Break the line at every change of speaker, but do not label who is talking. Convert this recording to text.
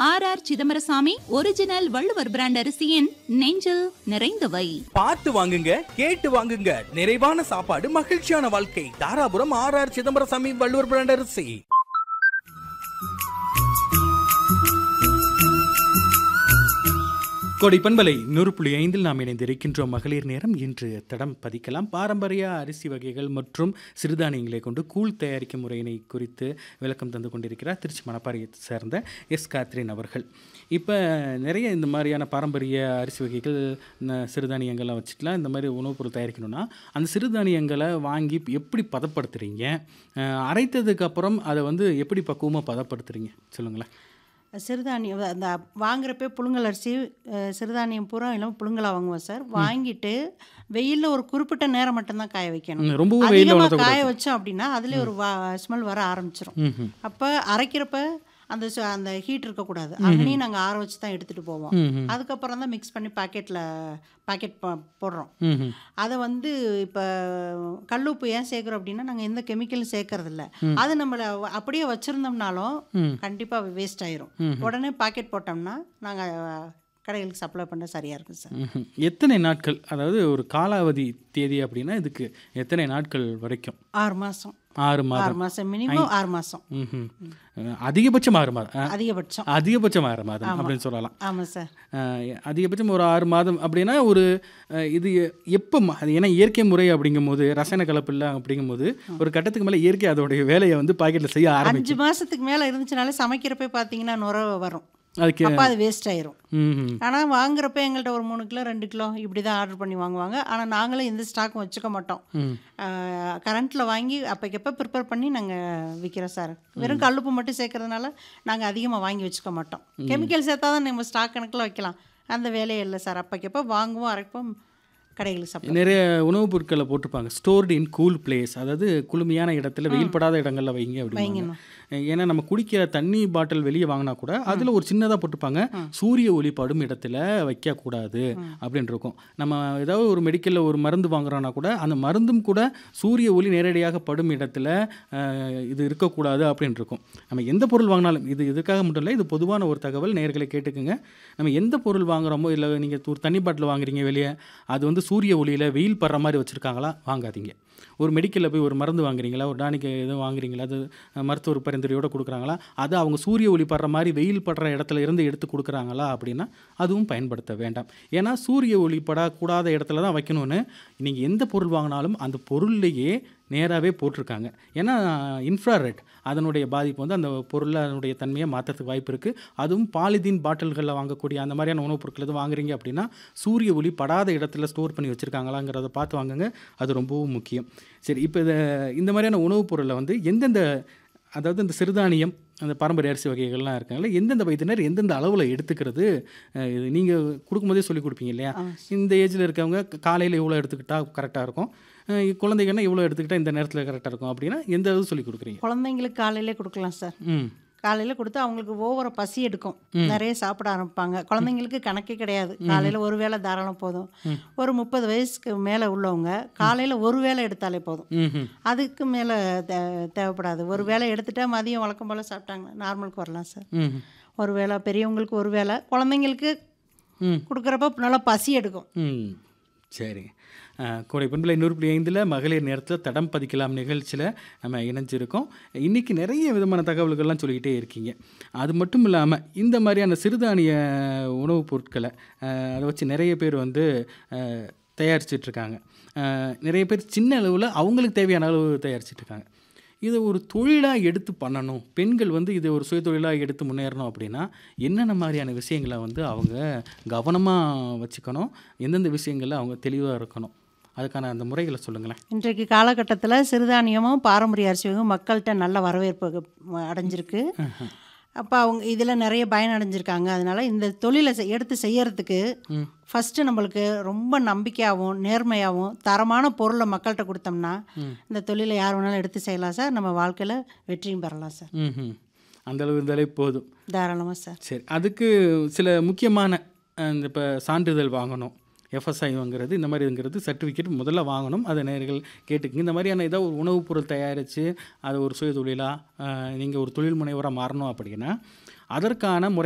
R R Chidambarasamy original Valluvar brand அரிசியின் நெஞ்சில் நிறைந்தவை
பார்த்து வாங்குங்க கேட்டு வாங்குங்க நிறைவான சாப்பாடு மகிழ்ச்சியான வாழ்க்கை Dharapuram R R Chidambarasamy Valluvar brand அரிசி
கோடை பண்பலை நூறு புள்ளி ஐந்தில் நாம் இணைந்திருக்கின்றோம் மகளிர் நேரம் இன்று தடம் பதிக்கலாம் பாரம்பரிய அரிசி வகைகள் மற்றும் சிறுதானியங்களை கொண்டு கூழ் தயாரிக்கும் முறையினை குறித்து விளக்கம் தந்து கொண்டிருக்கிறார் திருச்சி மணப்பாறையை சேர்ந்த எஸ் காத்ரின் அவர்கள் இப்போ நிறைய இந்த மாதிரியான பாரம்பரிய அரிசி வகைகள் ந- சிறுதானியங்கள்லாம் வச்சுக்கலாம் இந்த மாதிரி உணவுப் பொருள் தயாரிக்கணும்னா அந்த சிறுதானியங்களை வாங்கி எப்படி பதப்படுத்துறீங்க அஹ், அரைத்ததுக்கு அப்புறம் அதை வந்து எப்படி பக்குவமாக பதப்படுத்துறீங்க சொல்லுங்களேன்
சிறுதானியம் அந்த வாங்குறப்ப புழுங்கல் அரிசி அஹ், சிறுதானியம் பூரா எல்லாம் புழுங்கலாக வாங்குவோம் சார் வாங்கிட்டு வெயிலில் ஒரு குறிப்பிட்ட நேரம் மட்டும்தான் காய வைக்கணும்
ம், ரொம்பவும் வெயிலில்
அதிகமாக
வளர்த்தக்கூடாது
காய வச்சோம் அப்படின்னா அதுலேயே ஒரு வா ஸ்மெல் வர ஆரம்பிச்சிரும்
ம்
அப்போ அரைக்கிறப்ப அந்த சு- அந்த ஹீட் இருக்கக்கூடாது அங்கேயும் நாங்கள் ஆற வச்சு தான் எடுத்துகிட்டு போவோம்
ம்
அதுக்கப்புறம் தான் மிக்ஸ் பண்ணி பாக்கெட்டில் பாக்கெட் போடுறோம்
ம் ம்
அதை வந்து இப்போ கல்லுப்பு ஏன் சேர்க்குறோம் அப்படின்னா நாங்கள் எந்த கெமிக்கலும் சேர்க்கறதில்ல அது நம்மளை அப்படியே வச்சுருந்தோம்னாலும் கண்டிப்பாக வேஸ்ட் ஆயிரும் உடனே பாக்கெட் போட்டோம்னா நாங்கள் கடைகளுக்கு சப்ளை பண்ண சரியாக இருக்கும் சார்
ம்ஹும். எத்தனை நாட்கள் அதாவது ஒரு காலாவதி தேதி அப்படின்னா இதுக்கு எத்தனை நாட்கள் வரைக்கும்
ஆறு மாதம்
ஆறு
ஆறு
மாதம்
மாதம் மினிமம் ஆறு மாதம்
ம்ஹும். அஹ், அதிகபட்சம் ஆறு மாதம் அஹ்,
அதிகபட்சம்
அதிகபட்சம் ஆறு மாதம் அப்படின்னு சொல்லலாம்
ஆமாம் சார்
அஹ், அதிகபட்சம் ஒரு ஆறு மாதம் அப்படின்னா ஒரு அஹ், இது எப்போ ம- அது ஏன்னா இயற்கை முறை அப்படிங்கும்போது ரசாயன கலப்பு இல்லை அப்படிங்கும்போது ஒரு கட்டத்துக்கு மேலே இயற்கை அதோடைய வேலையை வந்து பாக்கெட்டில் செய்ய ஆரம்பிக்கும்
அஞ்சு மாதத்துக்கு மேலே இருந்துச்சுனாலே சமைக்கிறப்ப பார்த்தீங்கன்னா நுர வரும்
அதுக்கு
அப்போ அது வேஸ்ட் ஆயிரும்
ம்ஹும்.
ஆனால் வாங்குறப்ப எங்கள்கிட்ட ஒரு மூணு கிலோ ரெண்டு கிலோ இப்படி தான் ஆர்டர் பண்ணி வாங்குவாங்க ஆனால் நாங்களும் எந்த ஸ்டாக்கும் வச்சுக்க மாட்டோம்
ம்.
கரண்ட்டில் வாங்கி அப்போக்கப்போ ப்ரிப்பேர் பண்ணி நாங்கள் விற்கிறோம் சார் வெறும் கல்லுப்பு மட்டும் சேர்க்கறதுனால நாங்கள் அதிகமாக வாங்கி வச்சுக்க மாட்டோம் கெமிக்கல் சேர்த்தா தான் நம்ம ஸ்டாக் கணக்கில் வைக்கலாம் அந்த வேலையே இல்லை சார் அப்போக்கப்போ வாங்குவோம் அரைப்போம் கடைகளுக்கு சப்ளை
நிறைய உணவுப் பொருட்களை போட்டிருப்பாங்க ஸ்டோர்டு இன் கூல் பிளேஸ் அதாவது குளுமையான இடத்துல வெயில் படாத இடங்கள்ல வைங்க அப்படிங்க ஏன்னா நம்ம குடிக்கிற தண்ணி பாட்டில் வெளியே வாங்கினா கூட அதில் ஒரு சின்னதாக போட்டிருப்பாங்க சூரிய ஒளி படும் இடத்துல வைக்கக்கூடாது அப்படின்னு இருக்கும் நம்ம ஏதாவது ஒரு மெடிக்கலில் ஒரு மருந்து வாங்குறோம்னா கூட அந்த மருந்தும் கூட சூரிய ஒளி நேரடியாக படும் இடத்துல அஹ், இது இருக்கக்கூடாது அப்படின்னு இருக்கும் நம்ம எந்த பொருள் வாங்கினாலும் இது இதுக்காக மட்டும் இல்லை இது பொதுவான ஒரு தகவல் நேர்களை கேட்டுக்குங்க நம்ம எந்த பொருள் வாங்குறோமோ இல்லை நீங்கள் ஒரு தண்ணி பாட்டில் வாங்குறீங்க வெளியே அது வந்து சூரிய ஒளியில் வெயில் படுற மாதிரி வச்சுருக்காங்களா வாங்காதீங்க ஒரு மெடிக்கலில் போய் ஒரு மருந்து வாங்குறீங்களா ஒரு டானிக் எதுவும் வாங்குறீங்களா அது அஹ், மருத்துவர் பரிந்துரையோடு கொடுக்குறாங்களா அது அவங்க சூரிய ஒளி படுற மாதிரி வெயில் படுற இடத்துல இருந்து எடுத்து கொடுக்குறாங்களா அப்படின்னா அதுவும் பயன்படுத்த வேண்டாம் ஏன்னா சூரிய ஒளி படக்கூடாத இடத்துல தான் வைக்கணும்னு நீங்கள் எந்த பொருள் வாங்கினாலும் அந்த பொருள்லேயே நேராகவே போட்டிருக்காங்க ஏன்னா இன்ஃப்ராரெட் அதனுடைய பாதிப்பு வந்து அந்த பொருளில் அதனுடைய தன்மையை மாற்றத்துக்கு வாய்ப்பு இருக்குது அதுவும் பாலிதீன் பாட்டில்களில் வாங்கக்கூடிய அந்த மாதிரியான உணவுப் பொருட்கள் எதுவும் வாங்குறீங்க அப்படின்னா சூரிய ஒளி படாத இடத்துல ஸ்டோர் பண்ணி வச்சுருக்காங்களாங்கிறத பார்த்து வாங்குங்க அது ரொம்பவும் முக்கியம் சரி இப்போ இதை இந்த மாதிரியான உணவுப் பொருளை வந்து எந்தெந்த அதாவது இந்த சிறுதானியம் அந்த பாரம்பரிய அரிசி வகைகள்லாம் இருக்காங்கல்ல எந்தெந்த வயதினர் எந்தெந்த அளவில் எடுத்துக்கிறது அஹ், இது நீங்கள் கொடுக்கும்போதே சொல்லி கொடுப்பீங்க இல்லையா இந்த ஏஜில் இருக்கவங்க காலையில் இவ்வளோ எடுத்துக்கிட்டா கரெக்டாக இருக்கும் அஹ், குழந்தைங்கன்னா இவ்வளோ எடுத்துக்கிட்டா இந்த நேரத்தில் கரெக்டாக இருக்கும் அப்படின்னா எந்த அளவு சொல்லி கொடுக்குறீங்க
குழந்தைங்களுக்கு காலையிலே கொடுக்கலாம் சார்
ம்
காலையில் கொடுத்து அவங்களுக்கு ஓவர பசி எடுக்கும் நிறைய சாப்பிட ஆரம்பிப்பாங்க குழந்தைங்களுக்கு கணக்கே கிடையாது காலையில் ஒரு வேளை தாராளம் போதும் ஒரு முப்பது வயசுக்கு மேலே உள்ளவங்க காலையில் ஒரு வேளை எடுத்தாலே போதும்
ம்
அதுக்கு மேலே தே தேவைப்படாது ஒரு வேளை எடுத்துட்டா மதியம் வழக்கம் போல் சாப்பிட்டாங்க நார்மலுக்கு வரலாம் சார்
ம்
ஒரு வேளை பெரியவங்களுக்கு ஒரு வேளை குழந்தைங்களுக்கு
ம்
கொடுக்குறப்ப நல்லா பசி எடுக்கும்
ம் சரி அஹ், கோடை பண்பில் இன்னொரு புள்ளி ஐந்தில் மகளிர் நேரத்தில் தடம் பதிக்கலாம் நிகழ்ச்சியில் நம்ம இணைஞ்சிருக்கோம் இன்றைக்கி நிறைய விதமான தகவல்கள்லாம் சொல்லிக்கிட்டே இருக்கீங்க அது மட்டும் இல்லாமல் இந்த மாதிரியான சிறுதானிய உணவுப் பொருட்களை அஹ், அதை வச்சு நிறைய பேர் வந்து அஹ், தயாரிச்சிட்டு இருக்காங்க அஹ், நிறைய பேர் சின்ன அளவில் அவங்களுக்கு தேவையான அளவு தயாரிச்சிட்டு இருக்காங்க இதை ஒரு தொழிலாக எடுத்து பண்ணணும் பெண்கள் வந்து இதை ஒரு சுயதொழிலாக எடுத்து முன்னேறணும் அப்படின்னா என்னென்ன மாதிரியான விஷயங்களை வந்து அவங்க கவனமாக வச்சுக்கணும் எந்தெந்த விஷயங்களில் அவங்க தெளிவாக இருக்கணும் அதுக்கான அந்த முறைகளை சொல்லுங்களேன்
இன்றைக்கு காலகட்டத்தில் சிறுதானியமும் பாரம்பரிய அரிசியும் மக்கள்கிட்ட நல்ல வரவேற்பு அடைஞ்சிருக்கு அப்போ அவங்க இதில் நிறைய பயன் அடைஞ்சிருக்காங்க அதனால இந்த தொழிலை செய்- எடுத்து செய்யறதுக்கு ஃபஸ்ட்டு நம்மளுக்கு ரொம்ப நம்பிக்கையாகவும் நேர்மையாகவும் தரமான பொருளை மக்கள்கிட்ட கொடுத்தோம்னா இந்த தொழிலை யார் வேணாலும் எடுத்து செய்யலாம் சார் நம்ம வாழ்க்கையில் வெற்றியும் பெறலாம் சார்
ம் அந்த அளவு இருந்தாலே போதும்
தாராளமாக சார்
சரி அதுக்கு சில முக்கியமான அஹ், இந்த இப்போ சான்றிதழ் வாங்கணும் எஃப்எஸ்ஐ வாங்குறது இந்த மாதிரிங்கிறது சர்டிஃபிகேட் முதல்ல வாங்கணும் அதை நேர்கள் கேட்டுக்குங்க இந்த மாதிரியான ஏதாவது ஒரு உணவுப் பொருள் தயாரித்து அதை ஒரு சுய தொழிலாக நீங்கள் ஒரு தொழில் முனைவராக மாறணும் அப்படின்னா அதற்கான முறை